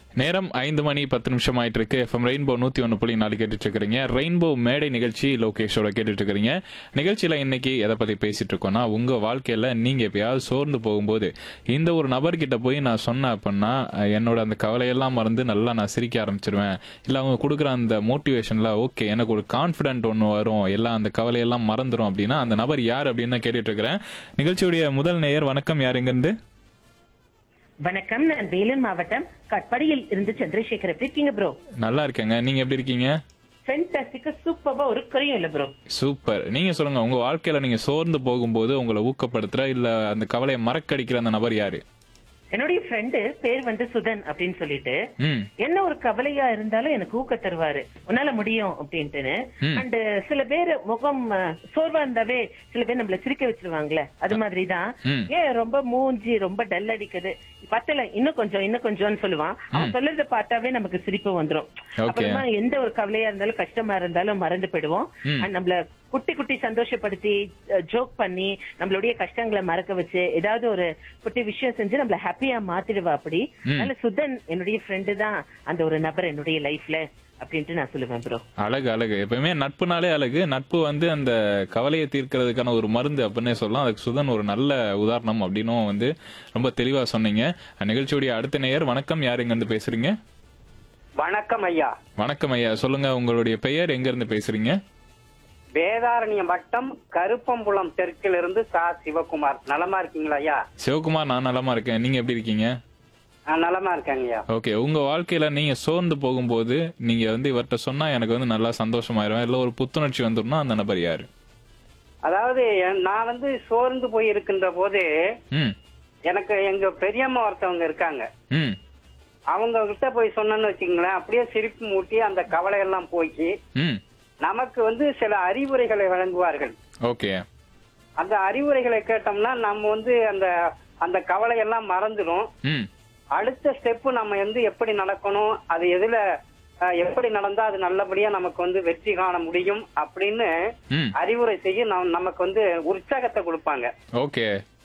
நேரம் ஐந்து மணி பத்து நிமிஷம் ஆயிட்டு இருக்கு எஃப்எம் ரெயின்போ நூத்தி ஒன்று புள்ளி நாலு கேட்டுட்டு இருக்கிறீங்க ரெயின்போ மேடை நிகழ்ச்சி லோகேஷோட கேட்டுட்டு இருக்கிறீங்க நிகழ்ச்சியில இன்னைக்கு எதை பத்தி பேசிட்டு இருக்கோம்னா உங்க வாழ்க்கையில நீங்க எப்பயாவது சோர்ந்து போகும்போது இந்த ஒரு நபர்கிட்ட போய் நான் சொன்னேன் அப்படின்னா அஹ், என்னோட அந்த கவலையெல்லாம் மறந்து நல்லா நான் சிரிக்க ஆரம்பிச்சிருவேன் இல்ல அவங்க கொடுக்குற அந்த மோட்டிவேஷன்ல ஓகே எனக்கு ஒரு கான்ஃபிடென்ட் ஒன்று வரும் எல்லாம் அந்த கவலையெல்லாம் மறந்துரும் அப்படின்னா அந்த நபர் யார் அப்படின்னு நான் கேட்டுட்டு இருக்கிறேன் நிகழ்ச்சியுடைய முதல் நேயர் வணக்கம் யார் எங்கிருந்து வணக்கம் நான் வேலூர் மாவட்டம் கட்பாடியில் இருந்து சந்திரசேகர் எப்படி இருக்கீங்க ப்ரோ நல்லா இருக்கேங்க நீங்க எப்படி இருக்கீங்க ஃபென்டாஸ்டிக்கா சூப்பர்வா ஒரு குறையும் இல்ல ப்ரோ சூப்பர் நீங்க சொல்லுங்க உங்க வாழ்க்கையில நீங்க சோர்ந்து போகும்போது உங்களை ஊக்கப்படுத்துற இல்ல அந்த கவலையை மறக்கடிக்கிற அந்த நபர் யாரு என்னுடைய ஃப்ரெண்டு பேர் வந்து சுதன் அப்படின்னு சொல்லிட்டு ம் என்ன ஒரு கவலையா இருந்தாலும் எனக்கு ஊக்க தருவாரு உன்னால முடியும் அப்படின்ட்டுன்னு அண்ட் சில பேர் முகம் அஹ், சோர்வா இருந்தாவே சில பேர் நம்மள சிரிக்க வச்சிருவாங்கல்ல அது மாதிரிதான் ம். ஏன் ரொம்ப மூஞ்சி ரொம்ப டல் அடிக்குது பத்தல இன்னும் கொஞ்சம் இன்னும் கொஞ்சம்னு சொல்லுவான் அவன் சொல்றத பார்த்தாவே நமக்கு சிரிப்பு வந்துரும் Okay. அப்புறமா எந்த ஒரு கவலையா இருந்தாலும் கஷ்டமா இருந்தாலும் மறந்து போயிடுவோம் And நம்மள குட்டி குட்டி சந்தோஷப்படுத்தி ஜோக் பண்ணி நம்மளுடைய கஷ்டங்களை மறக்க வச்சு ஏதாவது ஒரு குட்டி விஷயம் செஞ்சு நம்மள ஹாப்பியா மாத்திடுவா அப்படி அதனால சுதன் என்னுடைய ஃப்ரெண்டு தான் அந்த ஒரு நபர் என்னுடைய லைஃப்ல அப்படின்ட்டு நான் சொல்லுவேன் ப்ரோ அழகு அழகு எப்பவுமே நட்புனாலே அழகு நட்பு வந்து அந்த கவலையை தீர்க்கிறதுக்கான ஒரு மருந்து அப்படின்னே சொல்லலாம் அதுக்கு சுதன் ஒரு நல்ல உதாரணம் அப்படின்னும் வந்து ரொம்ப தெளிவா சொன்னீங்க நிகழ்ச்சியுடைய அடுத்த நேயர் வணக்கம் யார் எங்க இருந்து பேசுறீங்க வணக்கம் ஐயா வணக்கம் ஐயா சொல்லுங்க உங்களுடைய பெயர் எங்க இருந்து பேசுறீங்க வேதாரண்யம் வட்டம் கருப்பம்புலம் தெற்கிலிருந்து சா சிவகுமார் நலமா இருக்கீங்களா ஐயா சிவகுமார் நான் நலமா இருக்கேன் நீங்க எப்படி இருக்கீங்க நான் நலமா இருக்கேங்க ஐயா ஓகே உங்க வாழ்க்கையில நீங்க சோர்ந்து போகும்போது நீங்க வந்து இவர்கிட்ட சொன்னா எனக்கு வந்து நல்லா சந்தோஷமாயிருவேன் இல்ல ஒரு புத்துணர்ச்சி வந்துடும்னா அந்த நபர் யாரு அதாவது என்- நான் வந்து சோர்ந்து போய் இருக்கின்ற போது ம் எனக்கு எங்க பெரியம்மா ஒருத்தவங்க இருக்காங்க ம் அவங்க கிட்ட போய் சொன்னேன்னு வச்சுக்கங்களேன் அப்படியே சிரிப்பு மூட்டி அந்த கவலை எல்லாம் போய் ம் நமக்கு வந்து சில அறிவுரைகளை வழங்குவார்கள் ஓகே அந்த அறிவுரைகளை கேட்டோம்னா நம்ம வந்து அந்த அந்த கவலையெல்லாம் மறந்துடும் ம் அடுத்த ஸ்டெப் நம்ம வந்து எப்படி நடக்கணும் அது எதுல அஹ், எப்படி நடந்தா அது நல்லபடியா நமக்கு வந்து வெற்றி காண முடியும் அப்படின்னு ம் அறிவுரை செய்ய நம்- நமக்கு வந்து உற்சாகத்தை கொடுப்பாங்க ஓகே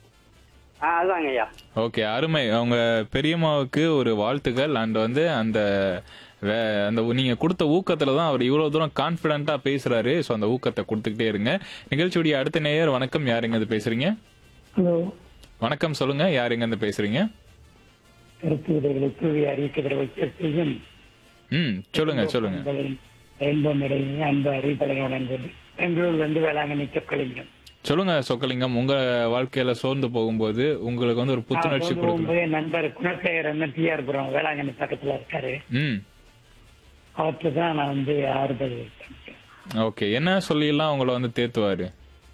அஹ், அதுதாங்க ஐயா ஓகே அருமை அவங்க பெரியம்மாவுக்கு ஒரு வாழ்த்துக்கள் அண்ட் வந்து அந்த வே- அந்த நீங்க கொடுத்த ஊக்கத்துல தான் அவர் இவ்வளவு தூரம் கான்பிடண்டா பேசுறாரு ஸோ அந்த ஊக்கத்தை கொடுத்துக்கிட்டே இருங்க நிகழ்ச்சியுடைய அடுத்த நேயர் வணக்கம் யார் எங்க இருந்து பேசுறீங்க ஹலோ வணக்கம் சொல்லுங்க யார் எங்க இருந்து பேசுறீங்க கருத்து விதைகளை தூவி அறிவிக்கிற வைத்தியம் ம் சொல்லுங்க சொல்லுங்க ரெயின்போ மேடையில் அன்பு அறிவிப்பலையுடன் பெங்களூர்ல இருந்து வேளாங்கண்ணி சொக்கலிங்கம் சொல்லுங்க சொக்கலிங்கம் உங்க வாழ்க்கையில சோர்ந்து போகும்போது உங்களுக்கு வந்து ஒரு புத்துணர்ச்சி கொடுக்கணும் போகும்போது என் நண்பர் குணசேகர் அண்ணன் டிஆர் புரம் வேளாங்கண்ணி பக்கத்துல இருக்காரு ம் அவர்கிட்ட தான் நான் வந்து ஆறுதல் பண்ணிட்டேன். ஓகே என்ன சொல்லியெல்லாம் உங்களை வந்து தேத்துவாரு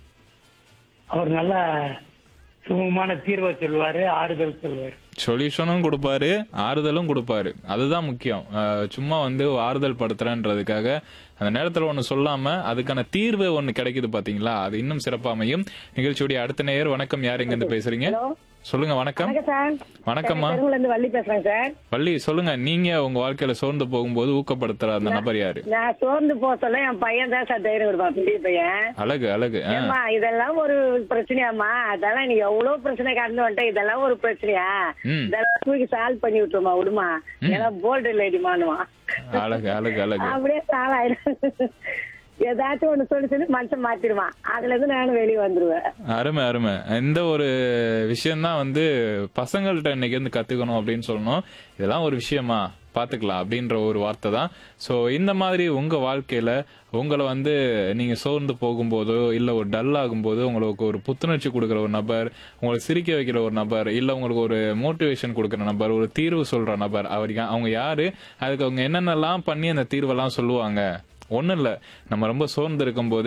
அவர் நல்லா சுகமான தீர்வை சொல்லுவாரு ஆறுதல் சொல்லுவாரு சொல்யூஷனும் கொடுப்பாரு ஆறுதலும் கொடுப்பாரு அதுதான் முக்கியம் அஹ் சும்மா வந்து ஆறுதல் படுத்துறேன்றதுக்காக அந்த நேரத்துல ஒண்ணு சொல்லாம அதுக்கான தீர்வு ஒண்ணு கிடைக்குது பாத்தீங்களா அது இன்னும் சிறப்பா அமையும் நிகழ்ச்சியுடைய அடுத்த நேயர் வணக்கம் யார் எங்க இருந்து பேசுறீங்க சொல்லுங்க வணக்கம் வணக்கம் சார் வணக்கம்மா தெருவுல இருந்து வள்ளி பேசுறேன் சார் வள்ளி சொல்லுங்க நீங்க உங்க வாழ்க்கையில சோர்ந்து போகும்போது ஊக்கப்படுத்துற அந்த நபர் யாரு நான் சோர்ந்து போக சொல்ல என் பையன் தான் சார் தைரியம் கொடுப்பான் பெரிய பையன் அழகு அழகு ஆ. ஏம்மா இதெல்லாம் ஒரு பிரச்சனையாம்மா அதெல்லாம் நீ எவ்வளவு பிரச்சனை கடந்து வந்துட்ட இதெல்லாம் ஒரு பிரச்சனையா ம். இதெல்லாம் தூக்கி சால்வ் பண்ணி விட்டுருமா விடுமா ஏன்னா போல்டு லேடிமானுவான் அழகு அழகு அழகு அப்படியே சால் ஆயிடும் ஏதாச்சும் ஒண்ணு சொல்லி சொல்லி மனுஷன் மாத்திடுவான் அதுல இருந்து நானும் வெளியே வந்துருவேன் அருமை அருமை இந்த ஒரு விஷயம்தான் வந்து பசங்கள்கிட்ட இன்னைக்கு இருந்து கத்துக்கணும் அப்படின்னு சொல்லணும் இதெல்லாம் ஒரு விஷயமா பாத்துக்கலாம் அப்படின்ற ஒரு வார்த்தை தான் ஸோ இந்த மாதிரி உங்க வாழ்க்கையில உங்களை வந்து நீங்க சோர்ந்து போகும்போதோ இல்ல ஒரு டல் ஆகும்போது உங்களுக்கு ஒரு புத்துணர்ச்சி கொடுக்குற ஒரு நபர் உங்களை சிரிக்க வைக்கிற ஒரு நபர் இல்ல உங்களுக்கு ஒரு மோட்டிவேஷன் கொடுக்குற நபர் ஒரு தீர்வு சொல்ற நபர் அவர் யா- அவங்க யாரு அதுக்கு அவங்க என்னென்னலாம் பண்ணி அந்த தீர்வெல்லாம் சொல்லுவாங்க ஒண்ணும் இல்ல நம்ம ரொம்ப சோர்ந்து இருக்கும்போது